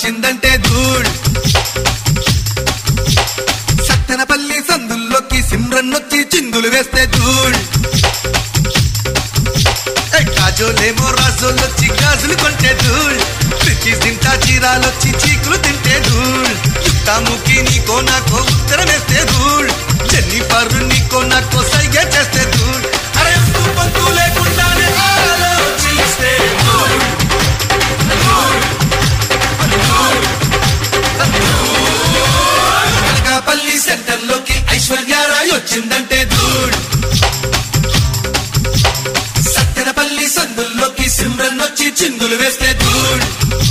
వచ్చిందంటే ధూళ్ సత్తెనపల్లి సందుల్లోకి సిమ్రన్నొచ్చి చిందులు వేస్తే ధూళ్ ఏ కాజోలేమో రాజోలొచ్చి గాజులు కొంటే ధూళ్ పిచ్చి తింటా చీరాలొచ్చి చీకులు తింటే ధూళ్ యుక్తాముఖి నీకో నాకో ఉత్తరం వేస్తే ధూళ్ జెన్నిఫర్ నీకో నాకో సైగే చేస్తే ధూళ్ అరే అంతు పంతు లేకుండానే ఆలోచిస్తే ధూళ్ అనకాపల్లి సెంటర్ లోకి ఐశ్వర్యారాయ్ వచ్చిందంటే ధూళ్ సత్తెనపల్లి సందుల్లోకి సిమ్రన్ వచ్చి చిందులు వేస్తే ధూళ్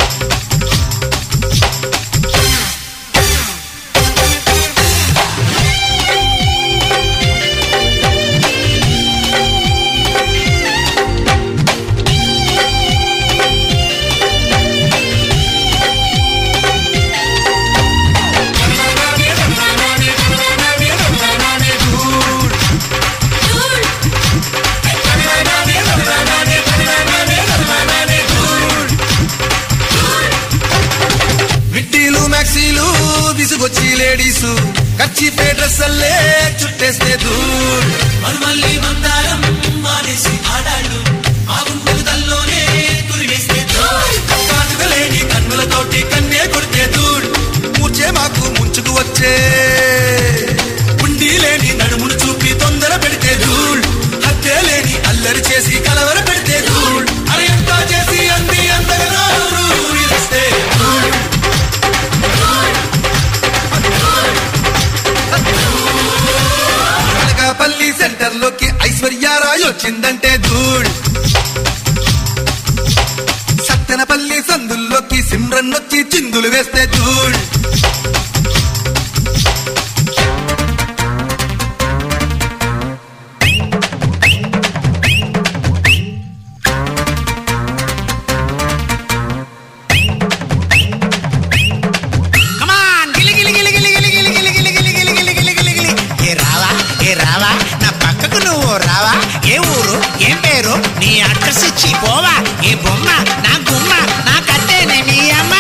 మిట్టీలు మ్యాక్సీలు విసుగొచ్చి లేడీసు కచ్చి డ్రెస్ అల్లే చుట్టేస్తే ధూళ్ మరుమల్లి మందారం మానేసి ఆడాళ్ళు మా గుండెలు తల్లోనే తురివేస్తే కాటుకలేని కన్నులతోటి కన్నే కొడితే ధూళ్ మూర్చే మాకు ముంచుకు వచ్చే ఉండి లేని నడుమును చూపి తొందర పెడితే ధూళ్ హత్య లేని అల్లరి చేసి కలవర పెడితే ధూళ్ అరే ఎంత చేసి అంది అంతగా ఇస్తే ధూళ్ అనకాపల్లి సెంటర్ లోకి ఐశ్వర్యారాయ్ వచ్చిందంటే ధూళ్ సత్తెనపల్లి సందుల్లోకి సిమ్రన్ వచ్చి చిందులు వేస్తే ధూళ్ కమాన్ గిలి గిలి గిలి గిలి గిలి గిలి గిలి గిలి గిలి గిలి గిలి గిలి గిలి గిలి ఏ రావా ఏ రావా నా పక్కకు నువ్వు రావా ఏ ఊరు ఏం పేరు నీ అడ్రస్ ఇచ్చి పోవా ఏ బొమ్మ నా గుమ్మ నా కట్టేనే నీ అమ్మ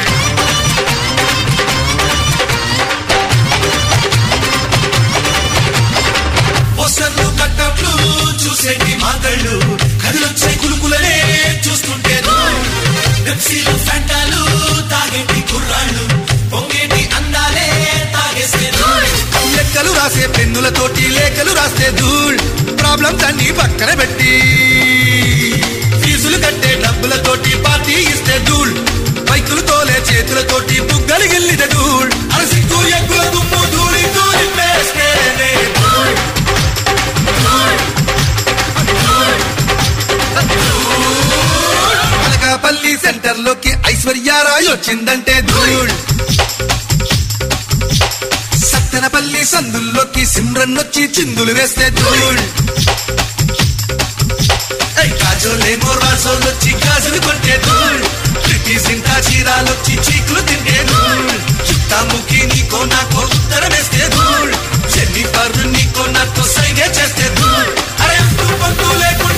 పోస్టర్లు కట్టట్లు చూసేటి మాటళ్ళు కదిలొచ్చే కులుకులనే చూస్తుంటే పెప్సీలు ఫ్యాంటాలు తాగేటి కుర్రాళ్ళు పొంగేటి అందాలే తాగేస్తే లెక్కలు రాసే పెన్నులతోటి లేఖలు రాస్తే ధూళ్ ప్రాబ్లమ్స్ అన్ని పక్కన పెట్టి ఫీజులు కట్టే డబ్బులతోటి పార్టీ ఇస్తే ధూళ్ బైకులు తోలే చేతులతోటి బుగ్గలు గిల్లిన ధూళ్ అరసిగ్గు ఎగ్గుల దుమ్ము ధూళి ధూళి పేస్తేనే ధూళ్ అనకాపల్లి సెంటర్ లోకి ఐశ్వర్యారాయ్ వచ్చిందంటే ధూళ్ సత్తెనపల్లి సందుల్లోకి సిమ్రన్ వచ్చి చిందులు వేస్తే ధూళ్ ఏయ్ కాజోలేమో రాజోలొచ్చి గాజులు కొట్టే ధూళ్ ప్రిటి సింటా చీరాలొచ్చి చీకులు తింటే ధూళ్ చుట్టాముఖి నీకో నాకో ఉత్తరం వేస్తే ధూళ్ జెన్నిఫర్ నీకో నాకో సైగే చేస్తే ధూళ్ అరే అంటూ పంతూ లేకుండా